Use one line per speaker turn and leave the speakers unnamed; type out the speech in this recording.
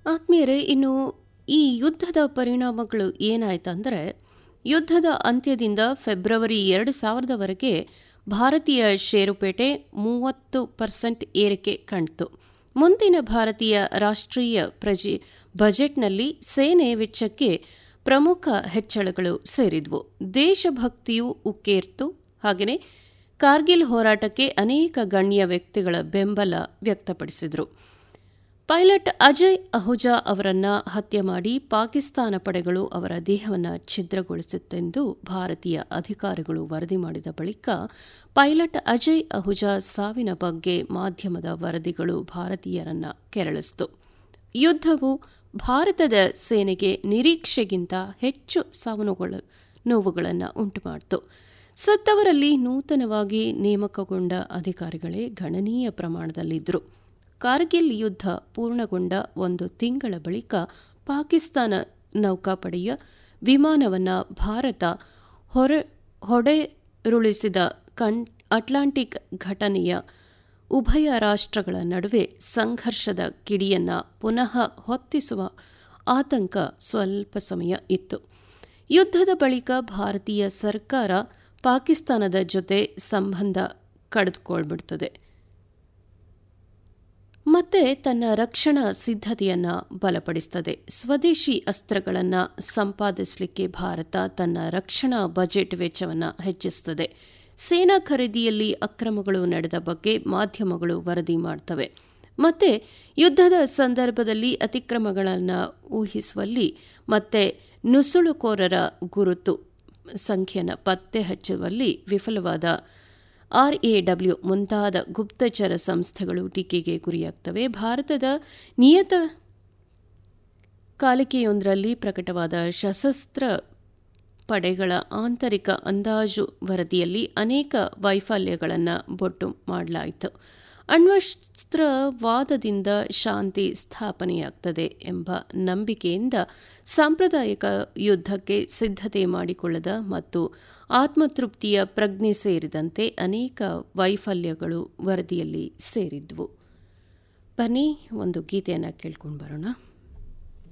ಆತ್ಮೀಯರೇ ಇನ್ನು ಈ ಯುದ್ಧದ ಪರಿಣಾಮಗಳು ಏನಾಯ್ತಂದರೆ ಯುದ್ಧದ ಅಂತ್ಯದಿಂದ ಫೆಬ್ರವರಿ ಎರಡು ಸಾವಿರದವರೆಗೆ ಭಾರತೀಯ ಷೇರುಪೇಟೆ ಮೂವತ್ತು ಪರ್ಸೆಂಟ್ ಏರಿಕೆ ಕಾಣ್ತು ಮುಂದಿನ ಭಾರತೀಯ ರಾಷ್ಟ್ರೀಯ ಪ್ರಜೆ ಬಜೆಟ್ನಲ್ಲಿ ಸೇನೆ ವೆಚ್ಚಕ್ಕೆ ಪ್ರಮುಖ ಹೆಚ್ಚಳಗಳು ಸೇರಿದ್ವು ದೇಶಭಕ್ತಿಯು ಉಕ್ಕೇರ್ತು ಹಾಗೆಯೇ ಕಾರ್ಗಿಲ್ ಹೋರಾಟಕ್ಕೆ ಅನೇಕ ಗಣ್ಯ ವ್ಯಕ್ತಿಗಳ ಬೆಂಬಲ ವ್ಯಕ್ತಪಡಿಸಿದರು ಪೈಲಟ್ ಅಜಯ್ ಅಹುಜಾ ಅವರನ್ನ ಹತ್ಯೆ ಮಾಡಿ ಪಾಕಿಸ್ತಾನ ಪಡೆಗಳು ಅವರ ದೇಹವನ್ನು ಛಿದ್ರಗೊಳಿಸಿತ್ತೆಂದು ಭಾರತೀಯ ಅಧಿಕಾರಿಗಳು ವರದಿ ಮಾಡಿದ ಬಳಿಕ ಪೈಲಟ್ ಅಜಯ್ ಅಹುಜಾ ಸಾವಿನ ಬಗ್ಗೆ ಮಾಧ್ಯಮದ ವರದಿಗಳು ಭಾರತೀಯರನ್ನ ಕೆರಳಿಸಿತು ಯುದ್ಧವು ಭಾರತದ ಸೇನೆಗೆ ನಿರೀಕ್ಷೆಗಿಂತ ಹೆಚ್ಚು ಸಾವು ನೋವುಗಳನ್ನು ಉಂಟುಮಾಡಿತು ಸತ್ತವರಲ್ಲಿ ನೂತನವಾಗಿ ನೇಮಕಗೊಂಡ ಅಧಿಕಾರಿಗಳೇ ಗಣನೀಯ ಪ್ರಮಾಣದಲ್ಲಿದ್ದರು ಕಾರ್ಗಿಲ್ ಯುದ್ಧ ಪೂರ್ಣಗೊಂಡ ಒಂದು ತಿಂಗಳ ಬಳಿಕ ಪಾಕಿಸ್ತಾನ ನೌಕಾಪಡೆಯ ವಿಮಾನವನ್ನು ಭಾರತ ಹೊರ ಹೊಡೆರುಳಿಸಿದ ಕಣ್ ಅಟ್ಲಾಂಟಿಕ್ ಘಟನೆಯ ಉಭಯ ರಾಷ್ಟ್ರಗಳ ನಡುವೆ ಸಂಘರ್ಷದ ಕಿಡಿಯನ್ನ ಪುನಃ ಹೊತ್ತಿಸುವ ಆತಂಕ ಸ್ವಲ್ಪ ಸಮಯ ಇತ್ತು ಯುದ್ಧದ ಬಳಿಕ ಭಾರತೀಯ ಸರ್ಕಾರ ಪಾಕಿಸ್ತಾನದ ಜೊತೆ ಸಂಬಂಧ ಕಡಿದುಕೊಳ್ಬಿಡ್ತದೆ ಮತ್ತೆ ತನ್ನ ರಕ್ಷಣಾ ಸಿದ್ಧತೆಯನ್ನು ಬಲಪಡಿಸುತ್ತದೆ ಸ್ವದೇಶಿ ಅಸ್ತ್ರಗಳನ್ನು ಸಂಪಾದಿಸಲಿಕ್ಕೆ ಭಾರತ ತನ್ನ ರಕ್ಷಣಾ ಬಜೆಟ್ ವೆಚ್ಚವನ್ನು ಹೆಚ್ಚಿಸುತ್ತದೆ ಸೇನಾ ಖರೀದಿಯಲ್ಲಿ ಅಕ್ರಮಗಳು ನಡೆದ ಬಗ್ಗೆ ಮಾಧ್ಯಮಗಳು ವರದಿ ಮಾಡ್ತವೆ ಮತ್ತೆ ಯುದ್ಧದ ಸಂದರ್ಭದಲ್ಲಿ ಅತಿಕ್ರಮಗಳನ್ನು ಊಹಿಸುವಲ್ಲಿ ಮತ್ತೆ ನುಸುಳುಕೋರರ ಗುರುತು ಸಂಖ್ಯೆಯನ್ನು ಪತ್ತೆ ಹಚ್ಚುವಲ್ಲಿ ವಿಫಲವಾದ ಆರ್ಎಡಬ್ಲ್ಯೂ ಮುಂತಾದ ಗುಪ್ತಚರ ಸಂಸ್ಥೆಗಳು ಟೀಕೆಗೆ ಗುರಿಯಾಗ್ತವೆ ಭಾರತದ ನಿಯತ ಕಾಲಿಕೆಯೊಂದರಲ್ಲಿ ಪ್ರಕಟವಾದ ಸಶಸ್ತ್ರ ಪಡೆಗಳ ಆಂತರಿಕ ಅಂದಾಜು ವರದಿಯಲ್ಲಿ ಅನೇಕ ವೈಫಲ್ಯಗಳನ್ನು ಬೊಟ್ಟು ಮಾಡಲಾಯಿತು ಅಣ್ವಸ್ತ್ರವಾದದಿಂದ ಶಾಂತಿ ಸ್ಥಾಪನೆಯಾಗ್ತದೆ ಎಂಬ ನಂಬಿಕೆಯಿಂದ ಸಾಂಪ್ರದಾಯಿಕ ಯುದ್ಧಕ್ಕೆ ಸಿದ್ಧತೆ ಮಾಡಿಕೊಳ್ಳದ ಮತ್ತು ಆತ್ಮತೃಪ್ತಿಯ ಪ್ರಜ್ಞೆ ಸೇರಿದಂತೆ ಅನೇಕ ವೈಫಲ್ಯಗಳು ವರದಿಯಲ್ಲಿ ಸೇರಿದ್ವು ಬನ್ನಿ ಒಂದು ಗೀತೆಯನ್ನು ಕೇಳ್ಕೊಂಡು ಬರೋಣ